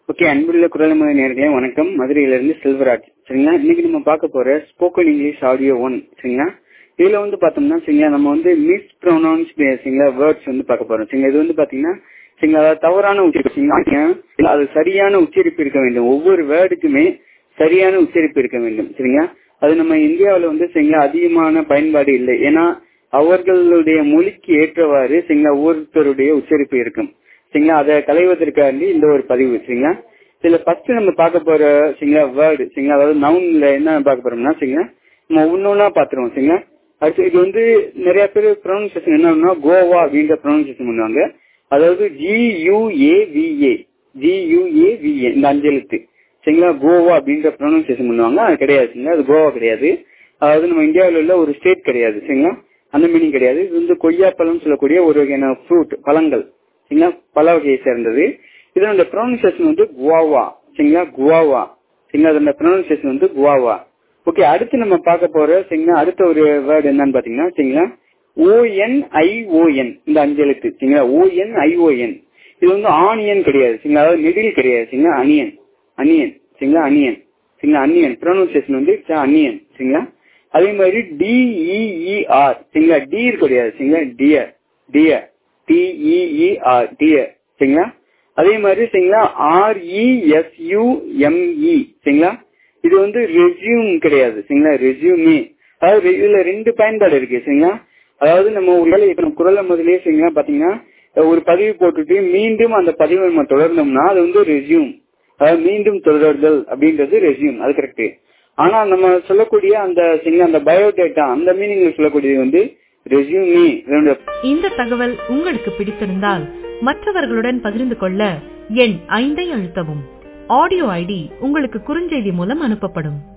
okay அன்புள்ள குரல்மொழி நேர்களே வணக்கம் மதுரையிலிருந்து செல்வராஜ் சரிங்களா இன்னைக்கு நம்ம பார்க்க போற ஸ்போக்கன் இங்கிலீஷ் ஆடியோ ஒன் சரிங்களா இதுல வந்து பார்த்தோம்னா சரிங்களா நம்ம வந்து மிஸ் ப்ரொனவுன்ஸ் சரிங்களா வேர்ட்ஸ் வந்து பார்க்க போறோம் சரிங்களா இது வந்து பாத்தீங்கன்னா சரிங்களா அதாவது தவறான உச்சரிப்பு சரிங்களா இல்ல அது சரியான உச்சரிப்பு இருக்க வேண்டும் ஒவ்வொரு வேர்டுக்குமே சரியான உச்சரிப்பு இருக்க வேண்டும் சரிங்களா அது நம்ம இந்தியாவில் வந்து சரிங்களா அதிகமான பயன்பாடு இல்லை ஏன்னா அவர்களுடைய மொழிக்கு ஏற்றவாறு சரிங்களா ஒவ்வொருத்தருடைய உச்சரிப்பு இருக்கும் சரிங்களா அதை களைவதற்காண்டி இந்த ஒரு பதிவு சரிங்களா இதுல ஃபர்ஸ்ட் நம்ம பார்க்க போற சரிங்களா வேர்டு சரிங்களா அதாவது நவுன்ல என்ன பார்க்க போறோம்னா சரிங்களா நம்ம ஒன்னொன்னா பாத்துருவோம் சரிங்களா அடுத்து இது வந்து நிறைய பேர் ப்ரொனன்சியேஷன் என்னன்னா கோவா அப்படின்ற ப்ரொனன்சியேஷன் பண்ணுவாங்க அதாவது G U A V A G U A V A இந்த அஞ்சு எழுத்து சரிங்களா கோவா அப்படின்ற ப்ரொனன்சியேஷன் பண்ணுவாங்க அது கிடையாது சரிங்களா அது கோவா கிடையாது அதாவது நம்ம இந்தியாவில் உள்ள ஒரு ஸ்டேட் கிடையாது சரிங்களா அந்த மீனிங் கிடையாது இது வந்து கொய்யாப்பழம் சொல்லக்கூடிய ஒரு வகையான ஃப்ரூட் பழங்கள் சரிங்களா பல வகையை சேர்ந்தது இதனோட ப்ரொனன்சியேஷன் வந்து குவாவா சரிங்களா குவாவா சரிங்களா அதோட ப்ரொனன்சியேஷன் வந்து குவாவா ஓகே அடுத்து நம்ம பார்க்க போற சரிங்களா அடுத்த ஒரு வேர்டு என்னன்னு பாத்தீங்கன்னா சரிங்களா ஓஎன் ஐஓஎன் இந்த அஞ்சு எழுத்து சரிங்களா ஓஎன் ஐஓஎன் இது வந்து ஆனியன் கிடையாது சரிங்களா அதாவது நெடில் கிடையாது சரிங்களா அனியன் அனியன் சரிங்களா அனியன் சரிங்களா அனியன் ப்ரொனன்சியேஷன் வந்து அனியன் சரிங்களா அதே மாதிரி டிஇஇஆர் சரிங்களா டீர் கிடையாது சரிங்களா டியர் டியர் டிஇஇஆர் டியர் சரிங்களா அதே மாதிரி சரிங்களா ஆர்இஎஸ்யூஎம்இ சரிங்களா இது வந்து ரெசியூம் கிடையாது சரிங்களா ரெசியூமே அதாவது இதுல ரெண்டு பயன்பாடு இருக்கு சரிங்களா அதாவது நம்ம ஒரு வேலை இப்ப நம்ம குரலை முதலே சரிங்களா பாத்தீங்கன்னா ஒரு பதிவு போட்டுட்டு மீண்டும் அந்த பதிவை நம்ம தொடர்ந்தோம்னா அது வந்து ரெசியூம் அதாவது மீண்டும் தொடர்தல் அப்படின்றது ரெசியூம் அது கரெக்ட் ஆனா நம்ம சொல்லக்கூடிய அந்த சரிங்களா அந்த பயோடேட்டா அந்த மீனிங்ல சொல்லக்கூடியது வந்து ரெசியூமே இந்த தகவல் உங்களுக்கு பிடித்திருந்தால் மற்றவர்களுடன் பகிர்ந்து கொள்ள எண் ஐந்தை அழுத்தவும் ஆடியோ ஐடி உங்களுக்கு குறுஞ்செய்தி மூலம் அனுப்பப்படும்